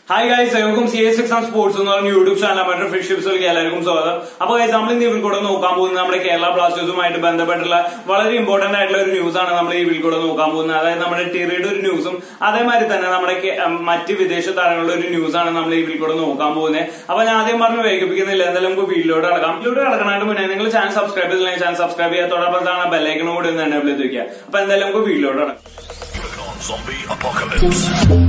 Hi guys എല്ലാവർക്കും C S exam sports എന്ന് പറഞ്ഞ യൂട്യൂബ് ചാനൽ മറ്റൊരു ഫിഷിപ്സിലേക്ക് എല്ലാവർക്കും സ്വാഗതം അപ്പൊ ഗൈസ് നമ്മൾ ഇന്ന് ഇതിൽ കൂടെ നോക്കാൻ പോകുന്നത് നമ്മുടെ കേരള ബ്ലാസ്റ്റേഴ്സുമായിട്ട് ബന്ധപ്പെട്ടുള്ള വളരെ ഇമ്പോർട്ടന്റ് ആയിട്ടുള്ള ഒരു ന്യൂസ് ആണ് നമ്മൾ ഈ ഇതിൽ കൂടെ നോക്കാൻ പോകുന്നത് അതായത് നമ്മുടെ ടിറിയുടെ ഒരു ന്യൂസും അതേമാതിരി തന്നെ നമ്മുടെ കേ- ഉം, മറ്റ് വിദേശ താരങ്ങളുടെ ഒരു ന്യൂസ് ആണ് നമ്മൾ ഈ ഇതിൽ കൂടെ നോക്കാൻ പോകുന്നത് അപ്പൊ ഞാൻ ആദ്യം പറഞ്ഞ് വൈകിപ്പിക്കുന്നില്ല എന്തായാലും നമുക്ക് വീട്ടിലോട്ട് കിടക്കാം വീട്ടിലോട്ട് കിടക്കണായിട്ട് മുന്നേ നിങ്ങൾ ചാനൽ സബ്സ്ക്രൈബ് ചെയ്തില്ലെങ്കിൽ ചാനൽ സബ്സ്ക്രൈബ് ചെയ്യുക തൊടപ്പുറത്താണ് ബെല്ലൈക്കനും കൂടി ഒന്ന് എന്നെ വിളിച്ച് വെക്കുക അപ്പൊ എന്തായാലും നമുക്ക് വീട്ടിലോട്ട് കിടക്കാം Living on zombie apocalypse.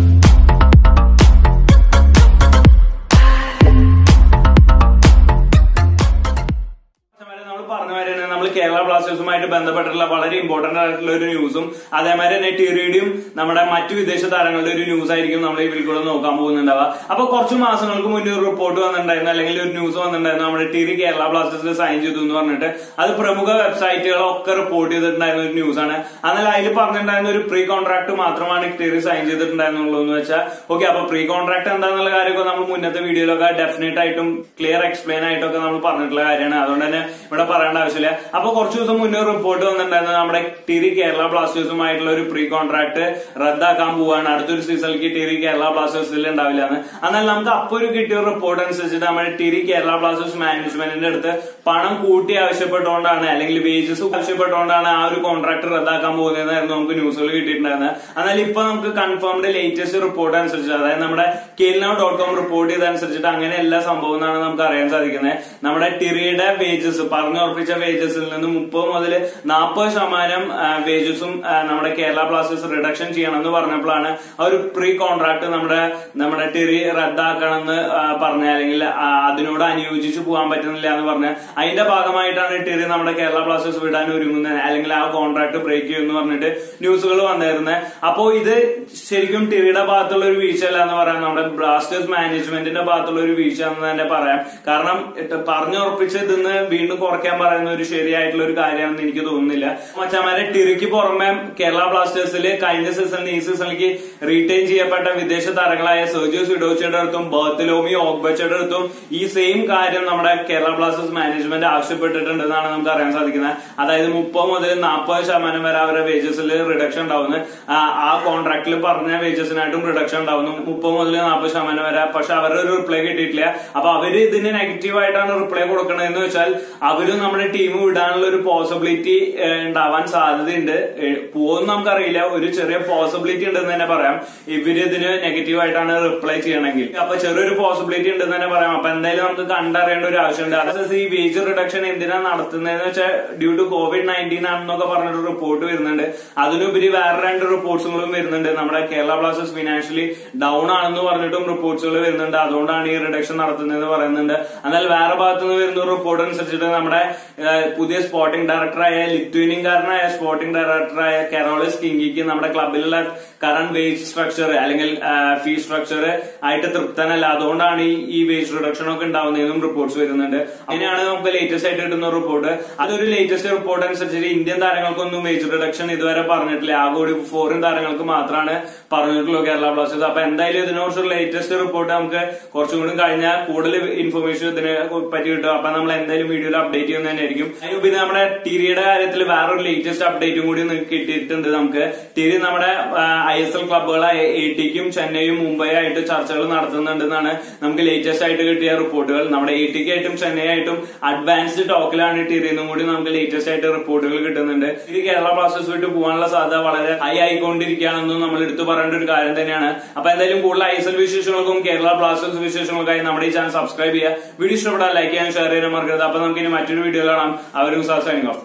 നമ്മൾ പറഞ്ഞ മാതിരി തന്നെ നമ്മൾ കേരള ബ്ലാസ്റ്റേഴ്സുമായിട്ട് ബന്ധപ്പെട്ടിട്ടുള്ള വളരെ ഇമ്പോർട്ടന്റ് ആയിട്ടുള്ള ഒരു ന്യൂസും അതേമാതിരി തന്നെ ടിറിയുടെയും നമ്മുടെ മറ്റു വിദേശ താരങ്ങളുടെ ഒരു ന്യൂസ് ആയിരിക്കും നമ്മൾ ഈ കൂടെ നോക്കാൻ പോകുന്നുണ്ടാവുക അപ്പൊ കുറച്ച് മാസങ്ങൾക്ക് മുന്നേ ഒരു റിപ്പോർട്ട് വന്നിട്ടുണ്ടായിരുന്നു അല്ലെങ്കിൽ ഒരു ന്യൂസ് വന്നിട്ടുണ്ടായിരുന്നു നമ്മുടെ ടിറി കേരള ബ്ലാസ്റ്റേഴ്സിൽ സൈൻ ചെയ്തു എന്ന് പറഞ്ഞിട്ട് അത് പ്രമുഖ വെബ്സൈറ്റുകളൊക്കെ റിപ്പോർട്ട് ചെയ്തിട്ടുണ്ടായിരുന്ന ഒരു ന്യൂസ് ആണ് എന്നാൽ അതിൽ പറഞ്ഞിട്ടുണ്ടായിരുന്ന ഒരു പ്രീ കോൺട്രാക്ട് മാത്രമാണ് ടിറി സൈൻ ചെയ്തിട്ടുണ്ടായിരുന്നുള്ളൂ എന്ന് വെച്ചാൽ ഓക്കെ അപ്പൊ പ്രീ കോൺട്രാക്ട് എന്താണെന്നുള്ള കാര്യമൊക്കെ നമ്മൾ മുന്നത്തെ വീഡിയോയിലൊക്കെ ഡെഫിനറ്റ് ആയിട്ടും ക്ലിയർ എക്സ്പ്ലെയിൻ ആയിട്ടൊക്കെ നമ്മൾ പറഞ്ഞിട്ടുള്ള കാര്യമാണ് അതുകൊണ്ട് തന്നെ ഇവിടെ പറയേണ്ട ആവശ്യമില്ല അപ്പൊ കുറച്ച് ദിവസം മുന്നേ റിപ്പോർട്ട് വന്നിട്ടുണ്ടായിരുന്നു നമ്മുടെ ടിരി കേരള ബ്ലാസ്റ്റേഴ്സുമായിട്ടുള്ള ഒരു പ്രീ കോൺട്രാക്ട് റദ്ദാക്കാൻ പോവാണ് അടുത്തൊരു സീസണിലേക്ക് ടിരി കേരള ബ്ലാസ്റ്റേഴ്സിൽ ഉണ്ടാവില്ല എന്ന് എന്നാൽ നമുക്ക് അപ്പൊ ഒരു കിട്ടിയ റിപ്പോർട്ട് അനുസരിച്ചിട്ട് നമ്മുടെ ടിരി കേരള ബ്ലാസ്റ്റേഴ്സ് മാനേജ്മെന്റിന്റെ അടുത്ത് പണം കൂട്ടി ആവശ്യപ്പെട്ടുകൊണ്ടാണ് അല്ലെങ്കിൽ വേജസ് ആവശ്യപ്പെട്ടുകൊണ്ടാണ് ആ ഒരു കോൺട്രാക്ട് റദ്ദാക്കാൻ പോകുന്നതെന്നായിരുന്നു നമുക്ക് ന്യൂസുകൾ കിട്ടിയിട്ടുണ്ടായിരുന്നത് എന്നാൽ ഇപ്പൊ നമുക്ക് കൺഫേംഡ് ലേറ്റസ്റ്റ് റിപ്പോർട്ട് അനുസരിച്ച് അതായത് നമ്മുടെ കേൽനോ ഡോട്ട് കോം റിപ്പോർട്ട് ചെയ്തനുസരിച്ചിട്ട് അങ്ങനെ എല്ലാ സംഭവം എന്നാണ് നമുക്ക് അറിയാൻ സാധിക്കുന്നത് നമ്മുടെ ടിറിയുടെ വേജസ് പറഞ്ഞുറപ്പിച്ച വേജസിൽ നിന്ന് മുപ്പത് മുതൽ നാൽപ്പത് ശതമാനം വേജസും നമ്മുടെ കേരള ബ്ലാസ്റ്റേഴ്സ് റിഡക്ഷൻ ചെയ്യണമെന്ന് പറഞ്ഞപ്പോഴാണ് ആ ഒരു പ്രീ കോൺട്രാക്ട് നമ്മുടെ നമ്മുടെ ടിറി റദ്ദാക്കണമെന്ന് ആ, പറഞ്ഞ അല്ലെങ്കിൽ ആ, അതിനോട് അനുയോജിച്ച് പോകാൻ പറ്റുന്നില്ല എന്ന് പറഞ്ഞ അതിന്റെ ഭാഗമായിട്ടാണ് ടിറി നമ്മുടെ കേരള ബ്ലാസ്റ്റേഴ്സ് വിടാൻ ഒരുങ്ങുന്നത് അല്ലെങ്കിൽ ആ കോൺട്രാക്ട് ബ്രേക്ക് ചെയ്യുമെന്ന് പറഞ്ഞിട്ട് ന്യൂസുകൾ വന്നിരുന്നത് അപ്പോ ഇത് ശരിക്കും ടിറിയുടെ ഭാഗത്തുള്ള ഒരു വീഴ്ചയല്ല എന്ന് പറയാം നമ്മുടെ ബ്ലാസ്റ്റേഴ്സ് മാനേജ്മെന്റിന്റെ ഭാഗത്തുള്ള ഒരു വീഴ്ച എന്ന് തന്നെ പറയാം കാരണം ഇത് പറഞ്ഞുറപ്പിച്ച് ഇതിന്ന് വീണ്ടും കുറയ്ക്കാൻ പറയുന്ന ഒരു ശരിയായിട്ടുള്ള ഒരു കാര്യമാണെന്ന് എനിക്ക് തോന്നുന്നില്ല മച്ചാമാരെ ടിറിക്ക് പുറമെ കേരള ബ്ലാസ്റ്റേഴ്സിൽ കഴിഞ്ഞ സീസണിൽ ഈ സീസണിലേക്ക് റീറ്റെയിൻ ചെയ്യപ്പെട്ട വിദേശ താരങ്ങളായ സെർജിയോ സിഡോച്ചയുടെ അടുത്തും ബർത്തലോമി ഓഗ്ബച്ചയുടെ അടുത്തും ഈ സെയിം കാര്യം നമ്മുടെ കേരള ബ്ലാസ്റ്റേഴ്സ് മാനേജ്മെന്റ് ആവശ്യപ്പെട്ടിട്ടുണ്ടെന്നാണ് നമുക്ക് അറിയാൻ സാധിക്കുന്നത് അതായത് മുപ്പത് മുതൽ നാൽപ്പത് ശതമാനം വരെ അവരുടെ വേജസിൽ റിഡക്ഷൻ ഉണ്ടാവുന്നു ആ, ആ കോൺട്രാക്റ്റിൽ പറഞ്ഞ വേജസിനായിട്ടും റിഡക്ഷൻ ഉണ്ടാവുന്നു മുപ്പത് മുതൽ നാൽപ്പത് ശതമാനം വരെ പക്ഷെ അവരുടെ ഒരു റിപ്ലൈ കിട്ടിയിട്ടില്ല അപ്പൊ അവര് ഇതിന് നെഗറ്റീവ് ആയിട്ടാണ് റിപ്ലൈ കൊടുക്കണതെന്ന് വെച്ചാൽ അവരും നമ്മുടെ ടീം വിടാനുള്ള ഒരു പോസിബിലിറ്റി ഉണ്ടാവാൻ സാധ്യതയുണ്ട് പോകുമെന്ന് നമുക്കറിയില്ല ഒരു ചെറിയ പോസിബിലിറ്റി ഉണ്ടെന്ന് തന്നെ പറയാം ഇവര് ഇതിന് നെഗറ്റീവ് ആയിട്ടാണ് റിപ്ലൈ ചെയ്യണമെങ്കിൽ അപ്പൊ ചെറിയൊരു പോസിബിലിറ്റി ഉണ്ടെന്ന് തന്നെ പറയാം അപ്പൊ എന്തായാലും നമുക്ക് കണ്ടറിയേണ്ട ഒരു ആവശ്യമുണ്ട് അതായത് ഈ വേജ് റിഡക്ഷൻ എന്തിനാണ് നടത്തുന്നതെന്ന് വെച്ചാൽ ഡ്യൂ ടു കോവിഡ് നയൻറ്റീൻ ആണെന്നൊക്കെ പറഞ്ഞൊരു റിപ്പോർട്ട് വരുന്നുണ്ട് അതിനുപരി വേറെ രണ്ട് റിപ്പോർട്ട്സുകളും വരുന്നുണ്ട് നമ്മുടെ കേരള ബ്ലാസ്റ്റേഴ്സ് ഫിനാൻഷ്യലി ഡൗൺ ആണെന്ന് പറഞ്ഞിട്ടും റിപ്പോർട്ട്സുകൾ വരുന്നുണ്ട് അതുകൊണ്ടാണ് ഈ റിഡക്ഷൻ നടത്തുന്നതെന്ന് പറയുന്നുണ്ട് എന്നാൽ വേറെ ഭാഗത്തു നിന്ന് വരുന്ന റിപ്പോർട്ട് അനുസരിച്ചിട്ട് നമ്മുടെ ഏഹ്, പുതിയ സ്പോർട്ടിംഗ് ഡയറക്ടറായ ലിത്വേനിയൻകാരനായ സ്പോർട്ടിംഗ് ഡയറക്ടറായ കെറോളിസ് കിങ്കിക്ക് നമ്മുടെ ക്ലബിലുള്ള കറണ്ട് വേജ് സ്ട്രക്ചർ അല്ലെങ്കിൽ ഫീ സ്ട്രക്ചർ ആയിട്ട് തൃപ്തനല്ല അതുകൊണ്ടാണ് ഈ ഈ വേജ് റിഡക്ഷൻ ഒക്കെ ഉണ്ടാവുന്നതെന്നും റിപ്പോർട്ട്സ് വരുന്നുണ്ട് അങ്ങനെയാണ് നമുക്ക് ലേറ്റസ്റ്റ് ആയിട്ട് കിട്ടുന്ന റിപ്പോർട്ട് അതൊരു ലേറ്റസ്റ്റ് റിപ്പോർട്ട് അനുസരിച്ച് ഇന്ത്യൻ താരങ്ങൾക്കൊന്നും വേജ് റിഡക്ഷൻ ഇതുവരെ പറഞ്ഞിട്ടില്ല ആകെ ഒരു ഫോറിൻ താരങ്ങൾക്ക് മാത്രമാണ് പറഞ്ഞിട്ടുള്ളൂ കേരള ബ്ലാസ്റ്റേഴ്സ് അപ്പൊ എന്തായാലും ഇതിനെക്കുറിച്ച് ലേറ്റസ്റ്റ് റിപ്പോർട്ട് നമുക്ക് കുറച്ചും കൂടി കഴിഞ്ഞാൽ കൂടുതൽ ഇൻഫർമേഷൻ ഇതിനെ പറ്റി കിട്ടും അപ്പൊ നമ്മൾ എന്തായാലും വീഡിയോയിൽ അപ്ഡേറ്റ് ചെയ്യുന്നത് തന്നെയായിരിക്കും അതിന് പിന്നെ നമ്മുടെ ടിരിയുടെ കാര്യത്തിൽ വേറൊരു ലേറ്റസ്റ്റ് അപ്ഡേറ്റും കൂടി നിങ്ങൾക്ക് കിട്ടിയിട്ടുണ്ട് നമുക്ക് ടിരി നമ്മുടെ ഐ എസ് എൽ ക്ലബുകളായ എ ടിക്കും ചെന്നൈയും മുംബൈ ആയിട്ട് ചർച്ചകൾ നടത്തുന്നുണ്ടെന്നാണ് നമുക്ക് ലേറ്റസ്റ്റ് ആയിട്ട് കിട്ടിയ റിപ്പോർട്ടുകൾ നമ്മുടെ എ ടിക്ക് ആയിട്ടും ചെന്നൈ ആയിട്ടും അഡ്വാൻസ്ഡ് ടോക്കിലാണ് ടിരിന്നും കൂടി നമുക്ക് ലേറ്റസ്റ്റ് ആയിട്ട് റിപ്പോർട്ടുകൾ കിട്ടുന്നുണ്ട് ഇത് കേരള ബ്ലാസ്റ്റേഴ്സ് വിട്ട് പോകാനുള്ള സാധ്യത വളരെ ഹൈ ആയിക്കൊണ്ടിരിക്കുകയാണെന്നും നമ്മൾ എടുത്തു പറയേണ്ട ഒരു കാര്യം തന്നെയാണ് അപ്പൊ എന്തായാലും കൂടുതൽ ഐ എസ് എൽ വിശേഷങ്ങൾക്കും കേരള ബ്ലാസ്റ്റേഴ്സ് വിശേഷങ്ങൾക്കായി നമ്മുടെ ഈ ചാനൽ സബ്സ്ക്രൈബ് ചെയ്യുക വീഡിയോ ഇഷ്ടപ്പെട്ടാൽ ലൈക്ക് ചെയ്യാൻ ഷെയർ ചെയ്യാൻ മറക്കരുത് അപ്പൊ നമുക്ക് ഇനി മറ്റൊരു വീഡിയോ കാണാം അവരും സൈനിങ് ഓഫ്